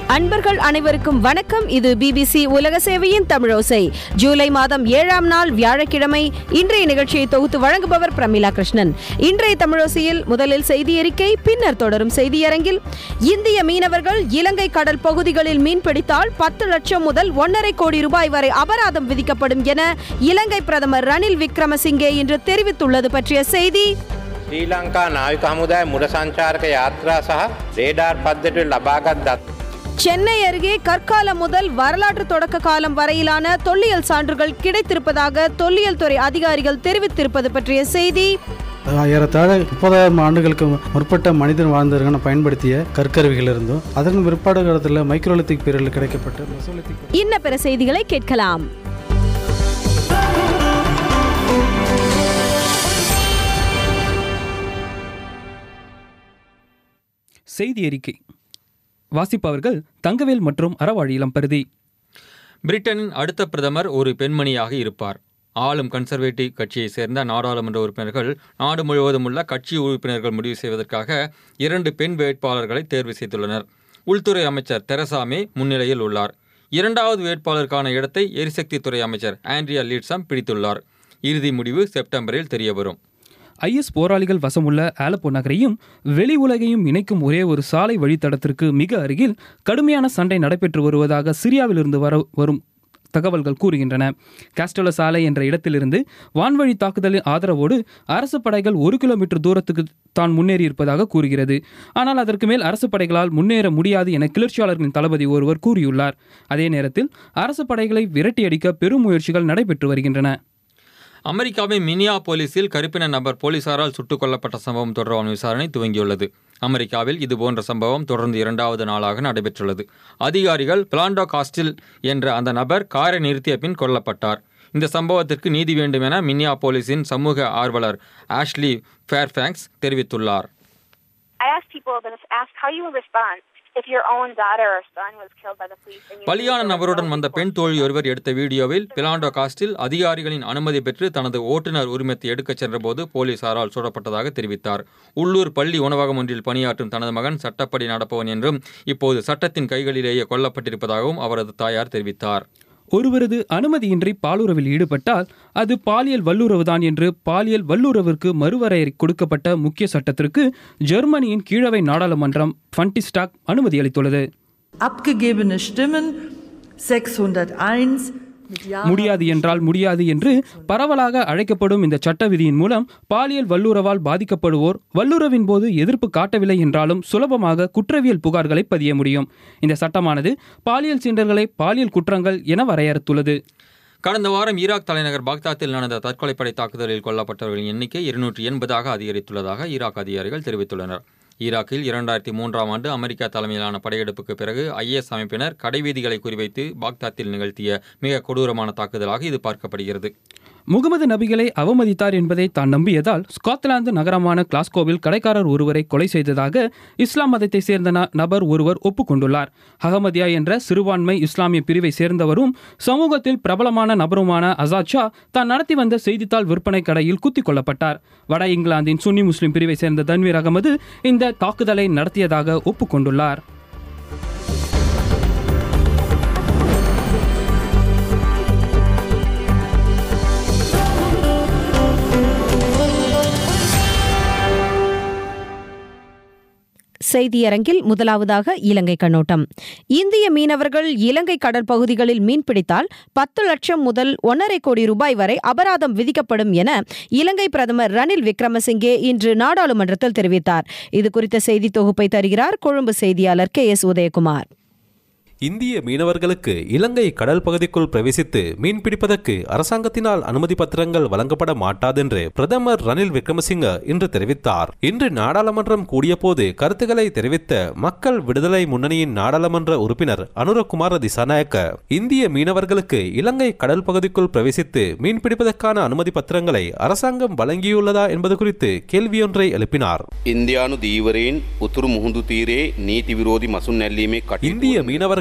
அன்பர்கள் அனைவருக்கும் வணக்கம் இது பிபிசி உலக சேவையின் தமிழோசை ஜூலை மாதம் ஏழாம் நாள் வியாழக்கிழமை இன்றைய நிகழ்ச்சியை தொகுத்து வழங்குபவர் பிரமிளா கிருஷ்ணன் இன்றைய தமிழோசையில் முதலில் செய்தி அறிக்கை பின்னர் தொடரும் செய்தியரங்கில் இந்திய மீனவர்கள் இலங்கை கடல் பகுதிகளில் மீன்பிடித்தால் பத்து லட்சம் முதல் ஒன்றரை கோடி ரூபாய் வரை அபராதம் விதிக்கப்படும் என இலங்கை பிரதமர் ரணில் விக்ரமசிங்கே இன்று தெரிவித்துள்ளது பற்றிய செய்தி ශ්‍රී ලංකා නාවික හමුදාය මුර සංචාරක යාත්‍රා සහ රේඩාර් පද්ධතිය ලබාගත් දත් சென்னை அருகே கற்காலம் முதல் வரலாற்று தொடக்க காலம் வரையிலான தொல்லியல் சான்றுகள் கிடைத்திருப்பதாக தொல்லியல் துறை அதிகாரிகள் தெரிவித்திருப்பது பற்றிய செய்தி ஏறத்தாழ முப்பதாயிரம் ஆண்டுகளுக்கு முற்பட்ட மனிதன் வாழ்ந்தவர்கள் பயன்படுத்திய கற்கருவிகள் இருந்தும் அதன் பிற்பாடு காலத்தில் மைக்ரோலித்திக் பீரியடில் கிடைக்கப்பட்ட மெசோலித்திக் இன்ன பிற செய்திகளை கேட்கலாம் செய்தி அறிக்கை வாசிப்பவர்கள் தங்கவேல் மற்றும் அறவாழி இளம்பருதி பிரிட்டனின் அடுத்த பிரதமர் ஒரு பெண்மணியாக இருப்பார் ஆளும் கன்சர்வேட்டிவ் கட்சியைச் சேர்ந்த நாடாளுமன்ற உறுப்பினர்கள் நாடு முழுவதும் உள்ள கட்சி உறுப்பினர்கள் முடிவு செய்வதற்காக இரண்டு பெண் வேட்பாளர்களை தேர்வு செய்துள்ளனர் உள்துறை அமைச்சர் தெரசா மே முன்னிலையில் உள்ளார் இரண்டாவது வேட்பாளருக்கான இடத்தை எரிசக்தித்துறை அமைச்சர் ஆண்ட்ரியா லீட்ஸாம் பிடித்துள்ளார் இறுதி முடிவு செப்டம்பரில் தெரியவரும் ஐஎஸ் போராளிகள் வசமுள்ள ஆலப்போ நகரையும் வெளி உலகையும் இணைக்கும் ஒரே ஒரு சாலை வழித்தடத்திற்கு மிக அருகில் கடுமையான சண்டை நடைபெற்று வருவதாக சிரியாவிலிருந்து வர வரும் தகவல்கள் கூறுகின்றன காஸ்டோல சாலை என்ற இடத்திலிருந்து வான்வழி தாக்குதலின் ஆதரவோடு அரசு படைகள் ஒரு கிலோமீட்டர் தூரத்துக்கு தான் முன்னேறி இருப்பதாக கூறுகிறது ஆனால் அதற்கு மேல் அரசு படைகளால் முன்னேற முடியாது என கிளர்ச்சியாளர்களின் தளபதி ஒருவர் கூறியுள்ளார் அதே நேரத்தில் அரசு படைகளை விரட்டியடிக்க பெரும் முயற்சிகள் நடைபெற்று வருகின்றன அமெரிக்காவின் மினியா போலீஸில் கருப்பின நபர் போலீசாரால் சுட்டுக் கொல்லப்பட்ட சம்பவம் தொடர்பான விசாரணை துவங்கியுள்ளது அமெரிக்காவில் இதுபோன்ற சம்பவம் தொடர்ந்து இரண்டாவது நாளாக நடைபெற்றுள்ளது அதிகாரிகள் பிளாண்டோ காஸ்டில் என்ற அந்த நபர் காரை நிறுத்திய பின் கொல்லப்பட்டார் இந்த சம்பவத்திற்கு நீதி வேண்டும் என மினியா போலீஸின் சமூக ஆர்வலர் ஆஷ்லி ஃபேர்ஃபேங்க்ஸ் தெரிவித்துள்ளார் I asked people to ask how you would respond if your own daughter or son was killed by the police. and you knew பலியான there was நபருடன் no வந்த recourse. பெண் தோழி ஒருவர் எடுத்த வீடியோவில் பிலாண்டோ காஸ்டில் அதிகாரிகளின் அனுமதி பெற்று தனது ஓட்டுநர் உரிமத்தை எடுக்கச் சென்றபோது போலீசாரால் சுடப்பட்டதாக தெரிவித்தார் உள்ளூர் பள்ளி உணவகம் ஒன்றில் பணியாற்றும் தனது மகன் சட்டப்படி நடப்பவன் என்றும் இப்போது சட்டத்தின் கைகளிலேயே கொல்லப்பட்டிருப்பதாகவும் அவரது தாயார் தெரிவித்தார் ஒருவரது அனுமதியின்றி பாலுறவில் ஈடுபட்டால் அது பாலியல் வல்லுறவுதான் என்று பாலியல் வல்லுறவிற்கு மறுவரையறை கொடுக்கப்பட்ட முக்கிய சட்டத்திற்கு ஜெர்மனியின் கீழவை நாடாளுமன்றம் ஃபண்டிஸ்டாக் அனுமதி அளித்துள்ளது Abgegebene Stimmen 601 mit Ja. முடியாது என்றால் முடியாது என்று பரவலாக அழைக்கப்படும் இந்த சட்ட விதியின் மூலம் பாலியல் வல்லுறவால் பாதிக்கப்படுவோர் வல்லுறவின் போது எதிர்ப்பு காட்டவில்லை என்றாலும் சுலபமாக குற்றவியல் புகார்களை பதிய முடியும் இந்த சட்டமானது பாலியல் சீண்டல்களை பாலியல் குற்றங்கள் என வரையறுத்துள்ளது கடந்த வாரம் ஈராக் தலைநகர் பாக்தாத்தில் நடந்த தற்கொலைப்படை தாக்குதலில் கொல்லப்பட்டவர்களின் எண்ணிக்கை இருநூற்றி எண்பதாக அதிகரித்துள்ளதாக ஈராக் அதிகாரிகள் தெரிவித்துள்ளனர் ஈராக்கில் இரண்டாயிரத்தி மூன்றாம் ஆண்டு அமெரிக்கா தலைமையிலான படையெடுப்புக்கு பிறகு ஐஎஸ் அமைப்பினர் கடைவீதிகளை குறிவைத்து பாக்தாத்தில் நிகழ்த்திய மிக கொடூரமான தாக்குதலாக இது பார்க்கப்படுகிறது முகமது நபிகளை அவமதித்தார் என்பதை தான் நம்பியதால் ஸ்காட்லாந்து நகரமான கிளாஸ்கோவில் கடைக்காரர் ஒருவரை கொலை செய்ததாக இஸ்லாம் மதத்தை சேர்ந்த ந- நபர் ஒருவர் ஒப்புக்கொண்டுள்ளார் அகமதியா என்ற சிறுபான்மை இஸ்லாமிய பிரிவை சேர்ந்தவரும் சமூகத்தில் பிரபலமான நபருமான அசாத் ஷா தான் நடத்தி வந்த செய்தித்தாள் விற்பனை கடையில் குத்திக் கொல்லப்பட்டார் வட இங்கிலாந்தின் சுன்னி முஸ்லிம் பிரிவை சேர்ந்த தன்வீர் அகமது இந்த தாக்குதலை நடத்தியதாக ஒப்புக்கொண்டுள்ளார் செய்தியரங்கில் முதலாவதாக இலங்கை கண்ணோட்டம் இந்திய மீனவர்கள் இலங்கை கடற்பகுதிகளில் மீன்பிடித்தால் பத்து லட்சம் முதல் ஒன்றரை கோடி ரூபாய் வரை அபராதம் விதிக்கப்படும் என இலங்கை பிரதமர் ரணில் விக்ரமசிங்கே இன்று நாடாளுமன்றத்தில் தெரிவித்தார் இது குறித்த செய்தி தொகுப்பை தருகிறார் கொழும்பு செய்தியாளர் கே எஸ் உதயகுமார் இந்திய மீனவர்களுக்கு இலங்கை கடல் பகுதிக்குள் பிரவேசித்து மீன் பிடிப்பதற்கு அரசாங்கத்தினால் அனுமதி பத்திரங்கள் வழங்கப்பட மாட்டாதென்று பிரதமர் ரணில் விக்ரமசிங்க இன்று தெரிவித்தார் இன்று நாடாளுமன்றம் கூடியபோது கருத்துக்களை தெரிவித்த மக்கள் விடுதலை முன்னணியின் நாடாளுமன்ற உறுப்பினர் அனுரகுமார திசாநாயக்க இந்திய மீனவர்களுக்கு இலங்கை கடல் பகுதிக்குள் பிரவேசித்து மீன் பிடிப்பதற்கான அனுமதி பத்திரங்களை அரசாங்கம் வழங்கியுள்ளதா என்பது குறித்து கேள்வியொன்றை எழுப்பினார் ඉන්දයානු දීවරයෙන් උතුරු මුහුදු තීරේ නීති විරෝධි මසුන් නැල්ලීමේ இந்திய කටයුතු மீனவர்கள்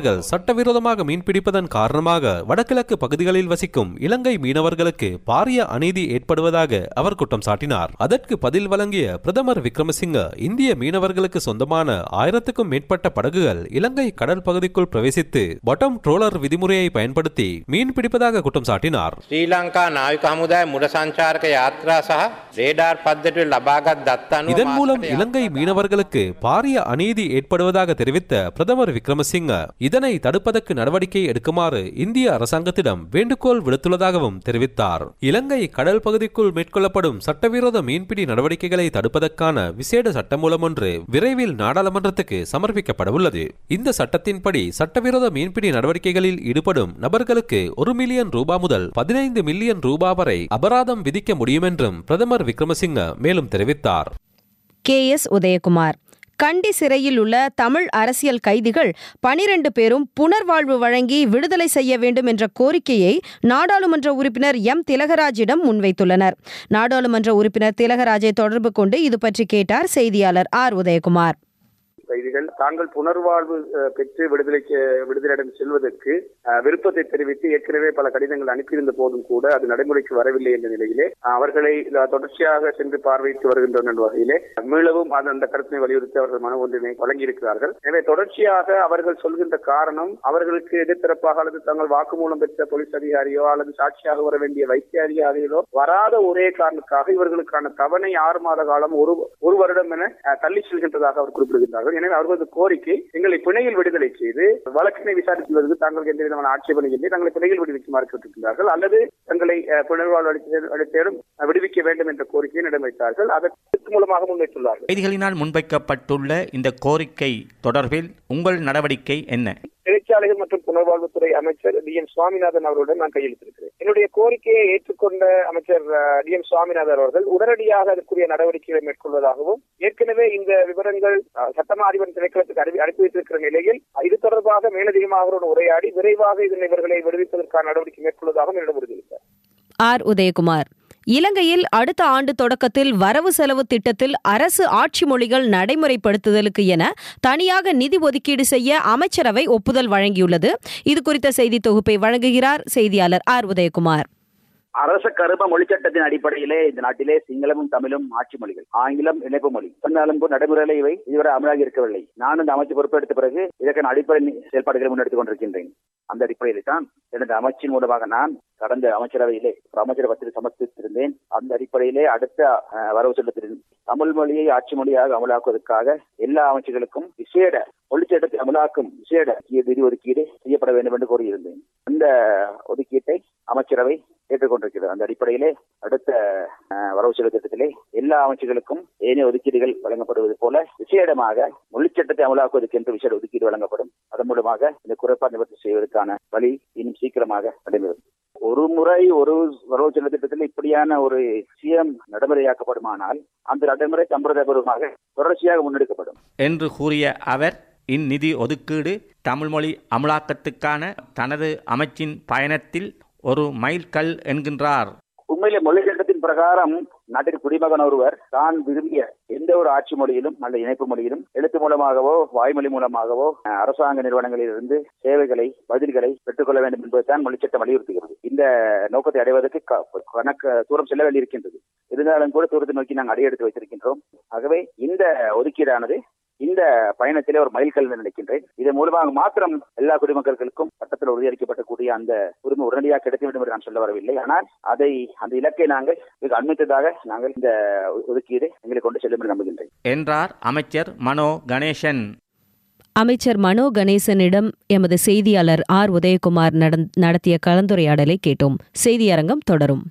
மீனவர்கள் சட்டவிரோதமாக மீன்பிடிப்பதன் காரணமாக வடகிழக்கு பகுதிகளில் வசிக்கும் இலங்கை மீனவர்களுக்கு பாரிய அநீதி ஏற்படுவதாக அவர் குற்றம் சாட்டினார் அதற்கு பதில் வழங்கிய பிரதமர் விக்ரமசிங்க இந்திய மீனவர்களுக்கு சொந்தமான ஆயிரத்துக்கும் மேற்பட்ட படகுகள் இலங்கை கடல் பகுதிக்குள் பிரவேசித்து பாட்டம் ட்ரோலர் விதிமுறையை பயன்படுத்தி மீன் பிடிப்பதாக குற்றம் சாட்டினார் ශ්‍රී ලංකා නාවික හමුදාය මුර සංචාරක යාත්‍රා සහ රේඩාර් පද්ධතිය ලබාගත් දත් අනුව இதன் மூலம் මාසකට இலங்கை மீனவர்களுக்கு பாரிய அநீதி ஏற்படுவதாக தெரிவித்த பிரதமர் விக்ரமசிங்க இதனை தடுப்பதற்கு நடவடிக்கை எடுக்குமாறு இந்திய அரசாங்கத்திடம் வேண்டுகோள் விடுத்துள்ளதாகவும் தெரிவித்தார் இலங்கை கடல் பகுதிக்குள் மேற்கொள்ளப்படும் சட்டவிரோத மீன்பிடி நடவடிக்கைகளை தடுப்பதற்கான விசேட சட்டமூலம் ஒன்று விரைவில் நாடாளுமன்றத்துக்கு சமர்ப்பிக்கப்படவுள்ளது இந்த சட்டத்தின்படி சட்டவிரோத மீன்பிடி நடவடிக்கைகளில் ஈடுபடும் நபர்களுக்கு ஒரு மில்லியன் ரூபாய் முதல் பதினைந்து மில்லியன் ரூபாய் வரை அபராதம் விதிக்க முடியும் என்றும் பிரதமர் விக்ரமசிங்க மேலும் தெரிவித்தார் கே எஸ் உதயகுமார் கண்டி சிறையில் உள்ள தமிழ் அரசியல் கைதிகள் பனிரெண்டு பேரும் புனர்வாழ்வு வழங்கி விடுதலை செய்ய வேண்டும் என்ற கோரிக்கையை நாடாளுமன்ற உறுப்பினர் எம் திலகராஜிடம் முன்வைத்துள்ளனர் நாடாளுமன்ற உறுப்பினர் திலகராஜை தொடர்பு கொண்டு இது பற்றி கேட்டார் செய்தியாளர் ஆர் உதயகுமார் கைதிகள் தாங்கள் புனர்வாழ்வு அஹ், பெற்று விடுதலைக்கு விடுதலையிடம் செல்வதற்கு அஹ், விருப்பத்தை தெரிவித்து ஏற்கனவே பல கடிதங்கள் அனுப்பியிருந்த போதும் கூட அது நடைமுறைக்கு வரவில்லை என்ற நிலையிலே அஹ், அவர்களை அஹ், தொடர்ச்சியாக சென்று பார்வையிட்டு வருகின்றனர் என்ற வகையிலே மீளவும் அது அந்த கருத்தினை வலியுறுத்தி அவர்கள் மன ஒன்றினை வழங்கியிருக்கிறார்கள் எனவே தொடர்ச்சியாக அவர்கள் சொல்கின்ற காரணம் அவர்களுக்கு எதிர்த்தரப்பாக அல்லது தங்கள் வாக்குமூலம் பெற்ற போலீஸ் அதிகாரியோ அல்லது சாட்சியாக வர வேண்டிய வைத்திய அதிகாரிகளோ வராத ஒரே காரணத்துக்காக இவர்களுக்கான தவணை ஆறு மாத காலம் ஒரு ஒரு வருடம் என அஹ், தள்ளி செல்கின்றதாக அவர் குறிப்பிடுகின்றார்கள் எனவே அவர்களது கோரிக்கை எங்களை பிணையில் விடுதலை செய்து வழக்கினை விசாரிப்பதற்கு தாங்களுக்கு எந்த விதமான ஆட்சேபனை இல்லை தங்களை பிணையில் விடுவிக்குமாறு கேட்டிருக்கிறார்கள் அல்லது தங்களை அஹ், புனர்வாழ்வு அளித்த- அளித்தேடும் விடுவிக்க வேண்டும் என்ற கோரிக்கையை இடமைத்தார்கள் அதற்கு மூலமாக முன்வைத்துள்ளார்கள் கைதிகளினால் முன்வைக்கப்பட்டுள்ள இந்த கோரிக்கை தொடர்பில் உங்கள் நடவடிக்கை என்ன சிறைச்சாலைகள் மற்றும் புனர்வாழ்வுத்துறை அமைச்சர் டி எம் சுவாமிநாதன் அவர்களுடன் நான் கையெழுத்திருக்கிறேன் என்னுடைய கோரிக்கையை ஏற்றுக்கொண்ட அமைச்சர் டி எம் சுவாமிநாதன் அவர்கள் உடனடியாக அதற்குரிய நடவடிக்கைகளை மேற்கொள்வதாகவும் ஏற்கனவே இந்த விவரங்கள் அஹ், சட்டமா அதிபர் திணைக்களத்துக்கு அறிவி அனுப்பி வைத்திருக்கிற நிலையில் இது தொடர்பாக மேலதிகமாக அவருடன் உரையாடி விரைவாக இதன் இவர்களை விடுவிப்பதற்கான நடவடிக்கை மேற்கொள்வதாகவும் என்னிடம் உறுதியளித்தார் ஆர் உதயகுமார் இலங்கையில் அடுத்த ஆண்டு தொடக்கத்தில் வரவு செலவு திட்டத்தில் அரசு ஆட்சி மொழிகள் நடைமுறைப்படுத்துதலுக்கு என தனியாக நிதி ஒதுக்கீடு செய்ய அமைச்சரவை ஒப்புதல் வழங்கியுள்ளது இது குறித்த செய்தி தொகுப்பை வழங்குகிறார் செய்தியாளர் ஆர் உதயகுமார் அரச கரும மொழி சட்டத்தின் அடிப்படையிலே இந்த நாட்டிலே சிங்களமும் தமிழும் ஆட்சி மொழிகள் ஆங்கிலம் இணைப்பு மொழி சொன்னாலும் கூட நடைமுறையில இவை இதுவரை அமலாகி இருக்கவில்லை நான் இந்த அமைச்சு பொறுப்பெடுத்த பிறகு இதற்கான அடிப்படை செயல்பாடுகளை முன்னெடுத்துக் கொண்டிருக்கின்றேன் அந்த அடிப்படையில் தான் எனது அமைச்சின் மூலமாக நான் கடந்த அமைச்சரவையிலே ஒரு அமைச்சர் பத்திரிகை சமர்ப்பித்திருந்தேன் அந்த அடிப்படையிலே அடுத்த அஹ், வரவு செலுத்திருந்தேன் தமிழ் மொழியை ஆட்சி மொழியாக அமலாக்குவதற்காக எல்லா அமைச்சர்களுக்கும் விசேட மொழிச்சட்டத்தை அமலாக்கும் விசேட நிதி ஒதுக்கீடு செய்யப்பட வேண்டும் என்று கூறியிருந்தேன் அந்த ஒதுக்கீட்டை அமைச்சரவை ஏற்றுக்கொண்டிருக்கிறது அந்த அடிப்படையிலே அடுத்த அஹ், வரவு செலவு திட்டத்திலே எல்லா அமைச்சர்களுக்கும் ஏனைய ஒதுக்கீடுகள் வழங்கப்படுவது போல விசேடமாக மொழிச்சட்டத்தை அமலாக்குவதற்கு என்று விசேட ஒதுக்கீடு வழங்கப்படும் அதன் மூலமாக இந்த குறைபாடு நிவர்த்தி செய்வதற்கான வழி இன்னும் சீக்கிரமாக நடைபெறும் ஒரு முறை ஒரு வரவு செலவு திட்டத்தில் இப்படியான ஒரு விஷயம் நடைமுறையாக்கப்படுமானால் அந்த நடைமுறை சம்பிரதாயபூர்வமாக தொடர்ச்சியாக முன்னெடுக்கப்படும் என்று கூறிய அவர் இந்நிதி ஒதுக்கீடு தமிழ் மொழி அமலாக்கத்துக்கான தனது அமைச்சின் பயணத்தில் ஒரு மைல்கல் என்கின்றார் உண்மையிலே மொழி சட்டத்தின் பிரகாரம் நாட்டின் குடிமகன் ஒருவர் தான் விரும்பிய எந்த ஒரு ஆட்சி மொழியிலும் அல்லது இணைப்பு மொழியிலும் எழுத்து மூலமாகவோ வாய்மொழி மூலமாகவோ அஹ், அரசாங்க நிறுவனங்களிலிருந்து சேவைகளை பதில்களை பெற்றுக்கொள்ள வேண்டும் என்பதுதான் மொழிச்சட்டம் வலியுறுத்துகிறது இந்த நோக்கத்தை அடைவதற்கு க- கணக்கு தூரம் செல்ல வேண்டியிருக்கின்றது இருந்தாலும் கூட தூரத்தை நோக்கி நாங்கள் அடியெடுத்து வைத்திருக்கின்றோம் ஆகவே இந்த ஒதுக்கீடானது இந்த பயணத்திலே ஒரு மைல்கல் என்று நினைக்கின்றேன் இதன் மூலமாக மாத்திரம் எல்லா குடிமக்களுக்கும் சட்டத்தில் உறுதியளிக்கப்படக்கூடிய அந்த உரிமை உடனடியாக கிடைக்க வேண்டும் என்று நான் சொல்ல வரவில்லை ஆனால் அதை அந்த இலக்கை நாங்கள் மிக அண்மித்ததாக நாங்கள் இந்த ஒதுக்கீடு எங்களை கொண்டு செல்லும் என்று நம்புகின்றேன் என்றார் அமைச்சர் மனோ கணேசன் அமைச்சர் மனோ கணேசனிடம் எமது செய்தியாளர் ஆர் உதயகுமார் நடந்- நடத்திய கலந்துரையாடலை கேட்டோம் செய்தியரங்கம் தொடரும்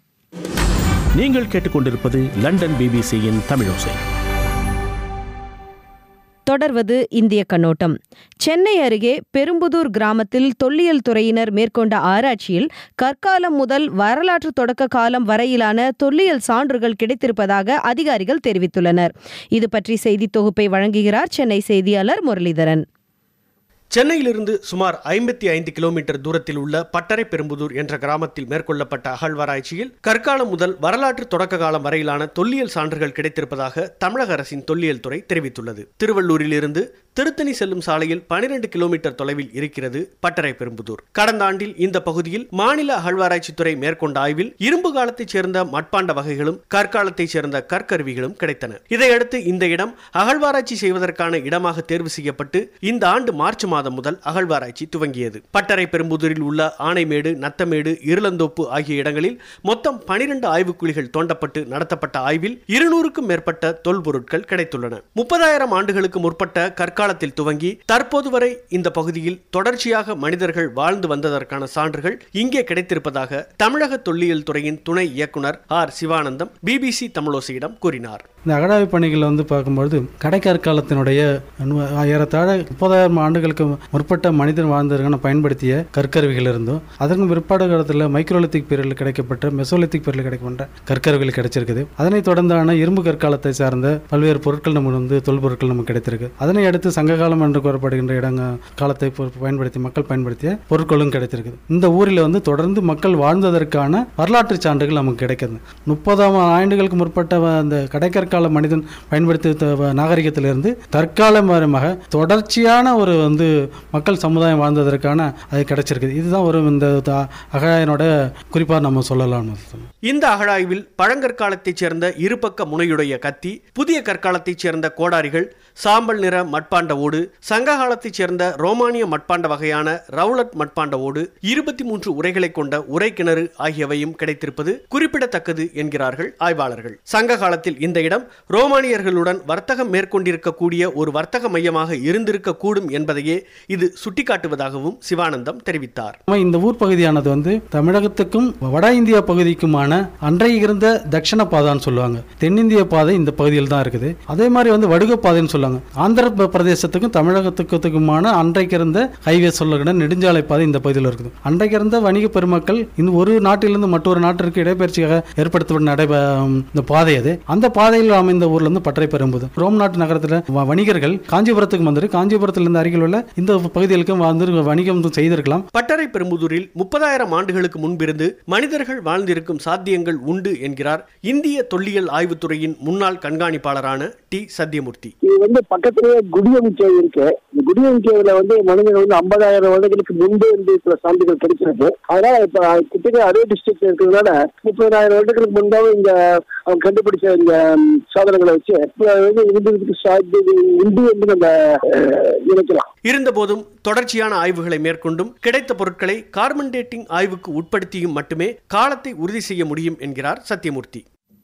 நீங்கள் கேட்டுக்கொண்டிருப்பது லண்டன் பிபிசியின் தமிழோசை தொடர்வது இந்திய கண்ணோட்டம் சென்னை அருகே பெரும்புதூர் கிராமத்தில் தொல்லியல் துறையினர் மேற்கொண்ட ஆராய்ச்சியில் கற்காலம் முதல் வரலாற்று தொடக்க காலம் வரையிலான தொல்லியல் சான்றுகள் கிடைத்திருப்பதாக அதிகாரிகள் தெரிவித்துள்ளனர் இது பற்றி செய்தி தொகுப்பை வழங்குகிறார் சென்னை செய்தியாளர் முரளிதரன் சென்னையிலிருந்து சுமார் ஐம்பத்தி ஐந்து கிலோமீட்டர் தூரத்தில் உள்ள பட்டறை பெரும்புதூர் என்ற கிராமத்தில் மேற்கொள்ளப்பட்ட அகழ்வாராய்ச்சியில் கற்காலம் முதல் வரலாற்று தொடக்க காலம் வரையிலான தொல்லியல் சான்றுகள் கிடைத்திருப்பதாக தமிழக அரசின் தொல்லியல் துறை தெரிவித்துள்ளது திருவள்ளூரிலிருந்து திருத்தணி செல்லும் சாலையில் பனிரெண்டு கிலோமீட்டர் தொலைவில் இருக்கிறது பட்டறை பெரும்புதூர் கடந்த ஆண்டில் இந்த பகுதியில் மாநில அகழ்வாராய்ச்சித்துறை மேற்கொண்ட ஆய்வில் இரும்பு காலத்தைச் சேர்ந்த மட்பாண்ட வகைகளும் கற்காலத்தைச் சேர்ந்த கற்கருவிகளும் கிடைத்தன இதையடுத்து இந்த இடம் அகழ்வாராய்ச்சி செய்வதற்கான இடமாக தேர்வு செய்யப்பட்டு இந்த ஆண்டு மார்ச் மாதம் முதல் அகழ்வாராய்ச்சி துவங்கியது பட்டறை பெரும்புதூரில் உள்ள ஆனைமேடு நத்தமேடு இருளந்தோப்பு ஆகிய இடங்களில் மொத்தம் பனிரெண்டு ஆய்வுக்குழிகள் தோண்டப்பட்டு நடத்தப்பட்ட ஆய்வில் இருநூறுக்கும் மேற்பட்ட தொல்பொருட்கள் கிடைத்துள்ளன முப்பதாயிரம் ஆண்டுகளுக்கு முற்பட்ட கற்காலத்தில் துவங்கி தற்போது வரை இந்த பகுதியில் தொடர்ச்சியாக மனிதர்கள் வாழ்ந்து வந்ததற்கான சான்றுகள் இங்கே கிடைத்திருப்பதாக தமிழக தொல்லியல் துறையின் துணை இயக்குனர் ஆர் சிவானந்தம் பிபிசி தமிழோசியிடம் கூறினார் இந்த அகழாய்வு பணிகளை வந்து பார்க்கும்பொழுது கடைக்கற்காலத்தினுடைய நு- ஏறத்தாழ முப்பதாயிரம் ஆண்டுகளுக்கு முற்பட்ட மனிதன் வாழ்ந்ததற்கான பயன்படுத்திய கற்கருவிகள் இருந்தும் அதற்கு பிற்பாடு காலத்தில் மைக்ரோலித்திக் பீரியடில் கிடைக்கப்பட்ட மெசோலித்திக் பீரியடில் கிடைக்கப்பட்ட கற்கருவிகள் கிடைச்சிருக்குது அதனைத் தொடர்ந்தான இரும்பு கற்காலத்தை சார்ந்த பல்வேறு பொருட்கள் நமக்கு வந்து தொல்பொருட்கள் நமக்கு கிடைத்திருக்கு அதனை அடுத்து சங்ககாலம் என்று கூறப்படுகின்ற இடங்க காலத்தை பொ- பயன்படுத்தி மக்கள் பயன்படுத்திய பொருட்களும் கிடைத்திருக்குது இந்த ஊரில் வந்து தொடர்ந்து மக்கள் வாழ்ந்ததற்கான வரலாற்று சான்றுகள் நமக்கு கிடைக்குது முப்பதாம் ஆண்டுகளுக்கு முற்பட்ட வ- அந்த கடைக்கற்கால மனிதன் பயன்படுத்திய த- வ- நாகரிகத்திலிருந்து தற்காலமாக தொடர்ச்சியான ஒரு வந்து மக்கள் சமுதாயம் வாழ்ந்ததற்கான அது கிடைச்சிருக்குது இதுதான் ஒரு இந்த த- அகழாயனோட குறிப்பாக நம்ம சொல்லலாம் இந்த அகழாய்வில் பழங்கற்காலத்தைச் சேர்ந்த இருபக்க முனையுடைய கத்தி புதிய கற்காலத்தைச் சேர்ந்த கோடாரிகள் சாம்பல் நிற மட்பாண்ட ஓடு சங்க காலத்தைச் சேர்ந்த ரோமானிய மட்பாண்ட வகையான ரவுலட் மட்பாண்ட ஓடு இருபத்தி மூன்று உரைகளை கொண்ட உரை கிணறு ஆகியவையும் கிடைத்திருப்பது குறிப்பிடத்தக்கது என்கிறார்கள் ஆய்வாளர்கள் சங்க காலத்தில் இந்த இடம் ரோமானியர்களுடன் வர்த்தகம் மேற்கொண்டிருக்கக்கூடிய ஒரு வர்த்தக மையமாக இருந்திருக்கக்கூடும் என்பதையே இது சுட்டிக்காட்டுவதாகவும் சிவானந்தம் தெரிவித்தார் ஆமா, இந்த ஊர் பகுதியானது வந்து தமிழகத்துக்கும் வட இந்தியா பகுதிக்குமான அன்றைய இருந்த தட்சண பாதான்னு சொல்லுவாங்க தென்னிந்திய பாதை இந்த பகுதியில் தான் இருக்குது அதே மாதிரி வந்து வடுக பாதைன்னு சொல்லுவாங்க ஆந்திர ப- பிரதேசத்துக்கும் தமிழகத்துக்குமான அன்றைக்கு இருந்த ஹைவே சொல்லுகிற நெடுஞ்சாலை பாதை இந்த பகுதியில் இருக்குது அன்றைக்கு இருந்த வணிக பெருமக்கள் இந்த ஒரு நாட்டிலிருந்து மற்றொரு நாட்டிற்கு இடைப்பெயர்ச்சியாக ஏற்படுத்தப்பட்ட நடை இந்த பாதை அது அந்த பாதையில் அமைந்த ஊர்ல இருந்து பட்டறை பெறும்போது ரோம் நாட்டு நகரத்தில் வ- வணிகர்கள் காஞ்சிபுரத்துக்கு வந்துட்டு காஞ்சிபுரத்திலிருந்து அருகில் உள்ள இந்த பகுதிகளுக்கு வந்து வணிகம் செய்திருக்கலாம் பட்டறை பெரும்புதூரில் முப்பதாயிரம் ஆண்டுகளுக்கு முன்பிருந்து மனிதர்கள் வாழ்ந்திருக்கும் சாத்தியங்கள் உண்டு என்கிறார் இந்திய தொல்லியல் ஆய்வுத்துறையின் முன்னாள் கண்காணிப்பாளரான டி சத்யமூர்த்தி இது வந்து பக்கத்திலேயே குடியம் கேவ் இருக்கு இந்த குடியம் கேவ்ல வந்து மனிதன் வந்து ஐம்பதாயிரம் வருடங்களுக்கு முன்பே இருந்து சில சான்றுகள் கிடைச்சிருக்கு அதனால இப்ப கிட்டத்தட்ட அதே டிஸ்ட்ரிக்ட் இருக்கிறதுனால முப்பதாயிரம் வருடங்களுக்கு முன்பாக இங்க அவங்க கண்டுபிடிச்ச இந்த ம், சாதனங்களை வச்சு இப்ப வந்து இருந்ததுக்கு சாத்தியம் உண்டு என்று நம்ம அஹ், நினைக்கலாம் இருந்தபோதும் தொடர்ச்சியான ஆய்வுகளை மேற்கொண்டும் கிடைத்த பொருட்களை கார்பன் டேட்டிங் ஆய்வுக்கு உட்படுத்தியும் மட்டுமே காலத்தை உறுதி செய்ய முடியும் என்கிறார் சத்யமூர்த்தி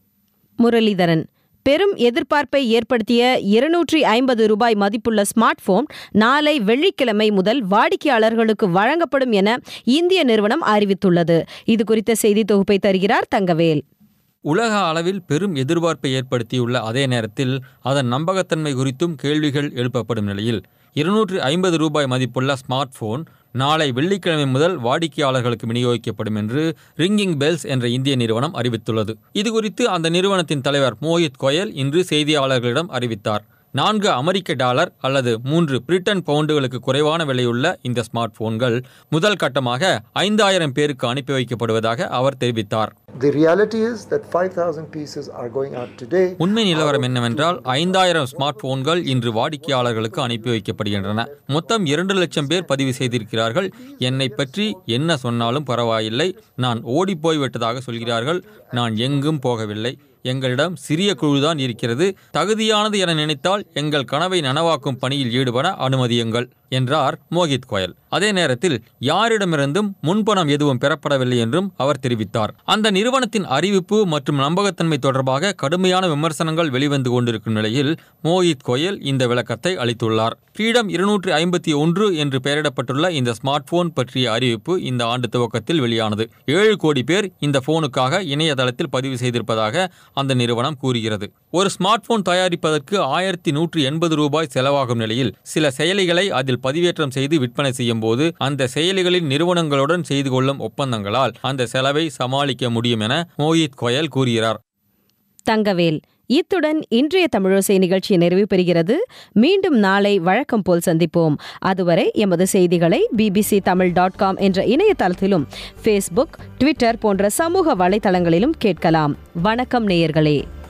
முரளிதரன் பெரும் எதிர்பார்ப்பை ஏற்படுத்திய இருநூற்றி ஐம்பது ரூபாய் மதிப்புள்ள ஸ்மார்ட் போன் நாளை வெள்ளிக்கிழமை முதல் வாடிக்கையாளர்களுக்கு வழங்கப்படும் என இந்திய நிறுவனம் அறிவித்துள்ளது இது குறித்த செய்தி தொகுப்பை தருகிறார் தங்கவேல் உலக அளவில் பெரும் எதிர்பார்ப்பை ஏற்படுத்தியுள்ள அதே நேரத்தில் அதன் நம்பகத்தன்மை குறித்தும் கேள்விகள் எழுப்பப்படும் நிலையில் இருநூற்று ஐம்பது ரூபாய் மதிப்புள்ள ஸ்மார்ட் போன் நாளை வெள்ளிக்கிழமை முதல் வாடிக்கையாளர்களுக்கு விநியோகிக்கப்படும் என்று ரிங்கிங் பெல்ஸ் என்ற இந்திய நிறுவனம் அறிவித்துள்ளது இதுகுறித்து அந்த நிறுவனத்தின் தலைவர் மோஹித் கோயல் இன்று செய்தியாளர்களிடம் அறிவித்தார் நான்கு அமெரிக்க டாலர் அல்லது மூன்று பிரிட்டன் பவுண்டுகளுக்கு குறைவான விலையுள்ள இந்த ஸ்மார்ட் போன்கள் முதல் கட்டமாக ஐந்தாயிரம் பேருக்கு அனுப்பி வைக்கப்படுவதாக அவர் தெரிவித்தார் The reality is that 5,000 pieces are going out today. உண்மை நிலவரம் என்னவென்றால் ஐந்தாயிரம் ஸ்மார்ட் போன்கள் இன்று வாடிக்கையாளர்களுக்கு அனுப்பி வைக்கப்படுகின்றன மொத்தம் இரண்டு லட்சம் பேர் பதிவு செய்திருக்கிறார்கள் என்னை பற்றி என்ன சொன்னாலும் பரவாயில்லை நான் ஓடி போய்விட்டதாக சொல்கிறார்கள் நான் எங்கும் போகவில்லை எங்களிடம் சிறிய குழுதான் இருக்கிறது தகுதியானது என நினைத்தால் எங்கள் கனவை நனவாக்கும் பணியில் ஈடுபட அனுமதியுங்கள் என்றார் மோகித் கோயல் அதே நேரத்தில் யாரிடமிருந்தும் முன்பணம் எதுவும் பெறப்படவில்லை என்றும் அவர் தெரிவித்தார் அந்த நிறுவனத்தின் அறிவிப்பு மற்றும் நம்பகத்தன்மை தொடர்பாக கடுமையான விமர்சனங்கள் வெளிவந்து கொண்டிருக்கும் நிலையில் மோஹித் கோயல் இந்த விளக்கத்தை அளித்துள்ளார் ஃப்ரீடம் இருநூற்றி ஐம்பத்தி ஒன்று என்று பெயரிடப்பட்டுள்ள இந்த ஸ்மார்ட் போன் பற்றிய அறிவிப்பு இந்த ஆண்டு துவக்கத்தில் வெளியானது ஏழு கோடி பேர் இந்த போனுக்காக இணையதளத்தில் பதிவு செய்திருப்பதாக அந்த நிறுவனம் கூறுகிறது ஒரு ஸ்மார்ட் போன் தயாரிப்பதற்கு ஆயிரத்தி நூற்றி எண்பது ரூபாய் செலவாகும் நிலையில் சில செயலிகளை அதில் பதிவேற்றம் செய்து விற்பனை செய்யும் போது அந்த செயலிகளின் நிறுவனங்களுடன் செய்து கொள்ளும் ஒப்பந்தங்களால் அந்த செலவை சமாளிக்க முடியும் என மோஹித் கோயல் கூறுகிறார் தங்கவேல் இத்துடன் இன்றைய தமிழோசை நிகழ்ச்சி நிறைவு பெறுகிறது மீண்டும் நாளை வழக்கம் போல் சந்திப்போம் அதுவரை எமது செய்திகளை பிபிசி தமிழ் டாட் காம் என்ற இணையதளத்திலும் ஃபேஸ்புக் ட்விட்டர் போன்ற சமூக வலைதளங்களிலும் கேட்கலாம் வணக்கம் நேயர்களே